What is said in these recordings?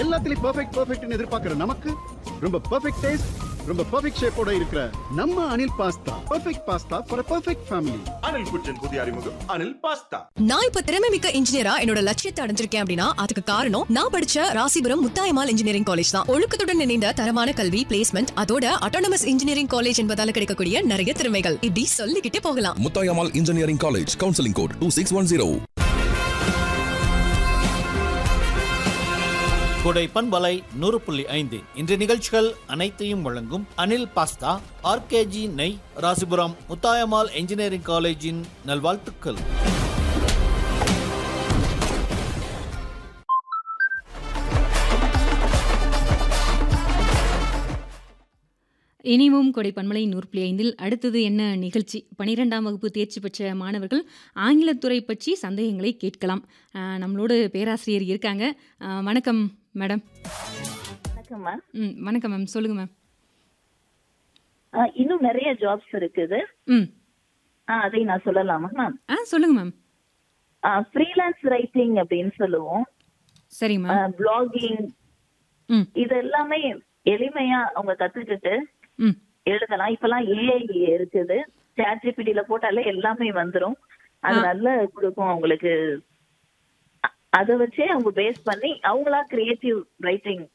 எல்லாத்துலயும் பெர்ஃபெக்ட் பெர்ஃபெக்ட்னு எதிர்பார்க்கிற நமக்கு ரொம்ப பெர்ஃபெக்ட் டேஸ்ட் ரொம்ப பெர்ஃபெக்ட் ஷேப்போட இருக்கிற நம்ம Anil pasta perfect pasta for perfect family Anil kitchen புதிய அறிமுகம் அனில் பாஸ்தா நான் இப்ப திறமை மிக்க இன்ஜினியரா என்னோட லட்சியத்தை அடைஞ்சிருக்கேன் அப்படின்னா அதுக்கு காரணம் நான் படிச்ச ராசிபுரம் முத்தாயமால் இன்ஜினியரிங் காலேஜ் தான் ஒழுக்கத்துடன் இணைந்த தரமான கல்வி பிளேஸ்மெண்ட் அதோட அட்டானமஸ் இன்ஜினியரிங் காலேஜ் என்பதால கிடைக்கக்கூடிய நிறைய திறமைகள் இப்படி சொல்லிக்கிட்டே போகலாம் Muthayammal engineering college counselling code two six one zero Kodai பண்பலை நூறு புள்ளி ஐந்து இன்றைய நிகழ்ச்சிகள் அனைத்தையும் வழங்கும் அனில் பாஸ்தா ஆர்கேஜி நெய் ராசிபுரம் முத்தாயம்மாள் என்ஜினியரிங் காலேஜின் நல்வாழ்த்துக்கள் இனிமும் கொடை பன்மலை நூறு புள்ளி ஐந்தில் அடுத்தது என்ன நிகழ்ச்சி பனிரெண்டாம் வகுப்பு தேர்ச்சி பெற்ற மாணவர்கள் ஆங்கிலத்துறை பற்றி சந்தேகங்களை கேட்கலாம் ஆஹ் நம்மளோடு பேராசிரியர் இருக்காங்க ஆஹ் வணக்கம் மேடம் வணக்கம் மேம் ம் வணக்கம் மேம் சொல்லுங்கள் மேம் ஆ, இன்னும் நிறைய ஜாப்ஸ் இருக்குது ம் ஆ, அதை நான் சொல்லலாமா மேம் ஆ சொல்லுங்கள் மேம் ஃப்ரீலான்ஸ் ரைட்டிங் அப்படின்னு சொல்லுவோம் சரிங்க மேம் பிளாகிங் ம் இது எல்லாமே எளிமையா அவங்க கத்துக்கிட்டு ம் எழுதலாம் இப்பெல்லாம் ஏஐ இருக்குது சாட் ஜிபிடில போட்டாலே எல்லாமே வந்துரும் அது நல்ல கொடுக்கும் அவங்களுக்கு அ- அதை வச்சே அவங்க பேஸ் பண்ணி அவங்களா கிரியேட்டிவ் ரைட்டிங்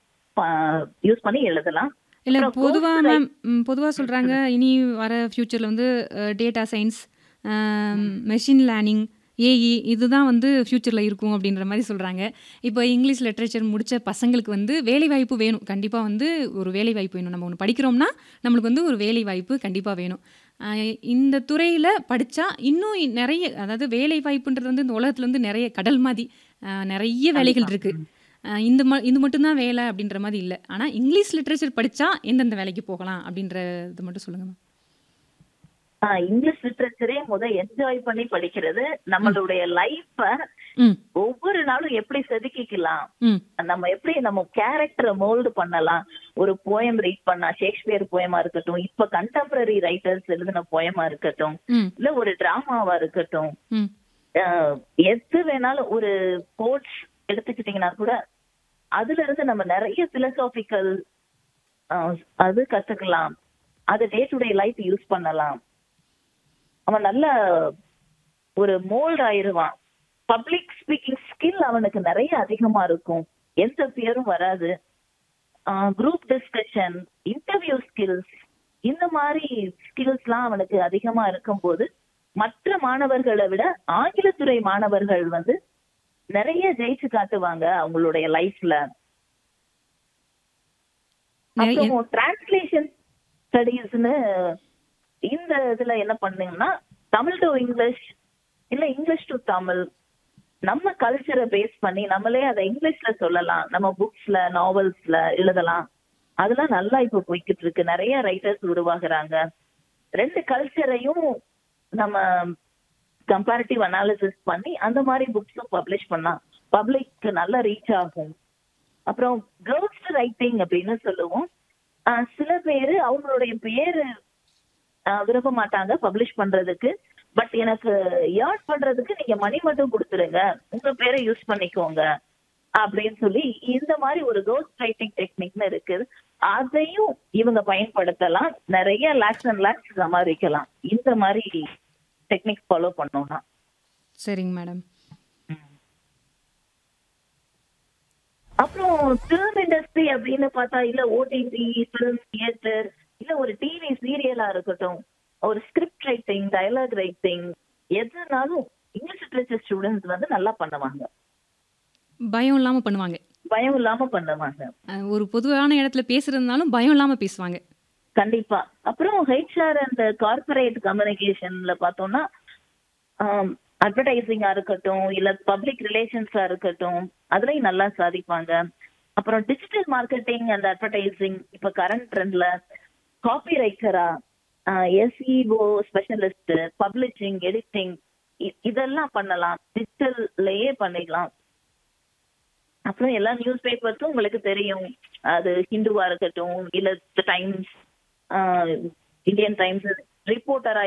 யூஸ் பண்ணி எழுதலாம் இல்லை அப்புறம் பொதுவாக ghost மேம் பொதுவாக சொல்கிறாங்க இனி வர ஃப்யூச்சரில் வந்து data science machine learning AI இதுதான் வந்து ஃப்யூச்சரில் இருக்கும் அப்படின்ற மாதிரி சொல்கிறாங்க இப்போ இங்கிலீஷ் லிட்ரேச்சர் முடித்த பசங்களுக்கு வந்து வேலை வாய்ப்பு வேணும் கண்டிப்பாக வந்து ஒரு வேலை வாய்ப்பு வேணும் நம்ம ஒன்று படிக்கிறோம்னா நம்மளுக்கு வந்து ஒரு வேலை வாய்ப்பு கண்டிப்பாக வேணும் ஆஹ் இந்த துறையில் படித்தா இன்னும் நிறைய அதாவது வேலை வாய்ப்புன்றது வந்து இந்த உலகத்துல வந்து நிறைய கடல் மாதிரி ஆஹ் நிறைய வேலைகள் இருக்குது ஆஹ் இந்த ம இது மட்டும்தான் வேலை அப்படின்ற மாதிரி இல்லை ஆனால் இங்கிலீஷ் லிட்ரேச்சர் படித்தா எந்தெந்த வேலைக்கு போகலாம் அப்படின்ற இது மட்டும் சொல்லுங்க மேம் ஆ, இங்கிலீஷ் லிட்ரேச்சரே முத என்ஜாய் பண்ணி படிக்கிறது நம்மளுடைய லைஃப ம் ஒவ்வொரு நாளும் எப்படி செதுக்கிக்கலாம் ம் நம்ம எப்படி நம்ம கேரக்டரை மோல்டு பண்ணலாம் ஒரு போயம் ரீட் பண்ணா ஷேக்ஸ்பியர் போயமா இருக்கட்டும் இப்ப கண்டெம்பரரி ரைட்டர்ஸ் எழுதின போயமா இருக்கட்டும் ம் இல்ல ஒரு டிராமாவா இருக்கட்டும் ம் ஆஹ் எது வேணாலும் ஒரு கோட்ஸ் எடுத்துக்கிட்டீங்கன்னா கூட அதுல இருந்து நம்ம நிறைய பிலசாபிக்கல் அது கத்துக்கலாம் அது day to day life use பண்ணலாம் அவன் நல்ல ஒரு மோல்ட் ஆயிருவான் பப்ளிக் ஸ்பீக்கிங் ஸ்கில் அவனுக்கு நிறைய அதிகமா இருக்கும் எந்த பியரும் வராது குரூப் டிஸ்கஷன் இன்டர்வியூ ஸ்கில்ஸ் இந்த மாதிரி ஸ்கில்ஸ்லாம் அவனுக்கு அதிகமா இருக்கும்போது மற்ற மாணவர்களை விட ஆங்கிலத்துறை மாணவர்கள் வந்து நிறைய ஜெயிச்சு காட்டுவாங்க அவங்களுடைய லைஃப்ல நிறைய- அப்புறம் டிரான்ஸ்லேஷன் ஸ்டடீஸ்னு இந்த இதுல என்ன பண்ணுங்கன்னா தமிழ் டு இங்கிலீஷ் இல்ல இங்கிலீஷ் டு தமிழ் நம்ம கல்ச்சரை பேஸ் பண்ணி நம்மளே அதை இங்கிலீஷ்ல சொல்லலாம் நம்ம புக்ஸ்ல நாவல்ஸ்ல எழுதலாம் அதெல்லாம் நல்லா இப்ப போய்கிட்டு இருக்கு நிறைய ரைட்டர்ஸ் உருவாகுறாங்க ரெண்டு கல்ச்சரையும் நம்ம கம்பேரிட்டிவ் அனாலிசிஸ் பண்ணி அந்த மாதிரி புக்ஸும் பப்ளிஷ் பண்ணலாம் பப்ளிக் நல்ல ரீச் ஆகும் அப்புறம் கேர்ள்ஸ் ரைட்டிங் அப்படின்னு சொல்லுவோம் ஆஹ் சில பேரு அவங்களுடைய பேரு ஆஹ் விரும்ப மாட்டாங்க பப்ளிஷ் பண்றதுக்கு பட் எனக்கு ஏர்ன் பண்றதுக்கு நீங்க மணி மட்டும் கொடுத்துருங்க உங்க பேரை யூஸ் பண்ணிக்கோங்க அப்படின்னு சொல்லி இந்த மாதிரி ஒரு கோஸ்ட் ரைட்டிங் டெக்னிக்னு இருக்கு அதையும் இவங்க பயன்படுத்தலாம் நிறைய லேக்ஸ் அண்ட் லேக்ஸ் சமாளிக்கலாம் இந்த மாதிரி டெக்னிக் ஃபாலோ பண்ணோம்னா சரிங்க மேடம் அப்புறம் ஃபிலிம் இண்டஸ்ட்ரி அப்படின்னு பார்த்தா இல்ல ஓடிடி ஃபிலிம் தியேட்டர் இல்ல ஒரு டிவி சீரியலா இருக்கட்டும் ஒரு ஸ்கிரிப்ட் ரைட்டிங் டயலாக் ரைட்டிங் எதுனாலும் இங்கிலீஷ் லிட்ரேச்சர் ஸ்டூடெண்ட்ஸ் வந்து நல்லா பண்ணுவாங்க பயம் இல்லாமல் பண்ணுவாங்க பயம் இல்லாம பண்ணுவாங்க ஆஹ் ஒரு பொதுவான இடத்துல பேசுறதுனாலும் பயம் இல்லாமல் பேசுவாங்க கண்டிப்பா அப்புறம் ஹெச்ஆர் அண்ட் கார்பரேட் கம்யூனிகேஷன்ல பார்த்தோம்னா அட்வர்டைசிங்கா இருக்கட்டும் இல்ல பப்ளிக் ரிலேஷன்ஸா இருக்கட்டும் அதுலயும் நல்லா சாதிப்பாங்க அப்புறம் டிஜிட்டல் மார்க்கெட்டிங் அண்ட் அட்வர்டைசிங் இப்ப கரண்ட் ட்ரெண்ட்ல காப்பி ரைட்டரா எஸ்இஓ ஸ்பெஷலிஸ்ட் பப்ளிஷிங் எடிட்டிங் இதெல்லாம் பண்ணலாம் டிஜிட்டல்லையே பண்ணிக்கலாம் அப்புறம் எல்லா நியூஸ் பேப்பர்ஸும் உங்களுக்கு தெரியும் அது ஹிந்துவா இருக்கட்டும் இல்ல டைம்ஸ் இந்தியன் டைம்ஸ் ரிப்போர்ட்டரா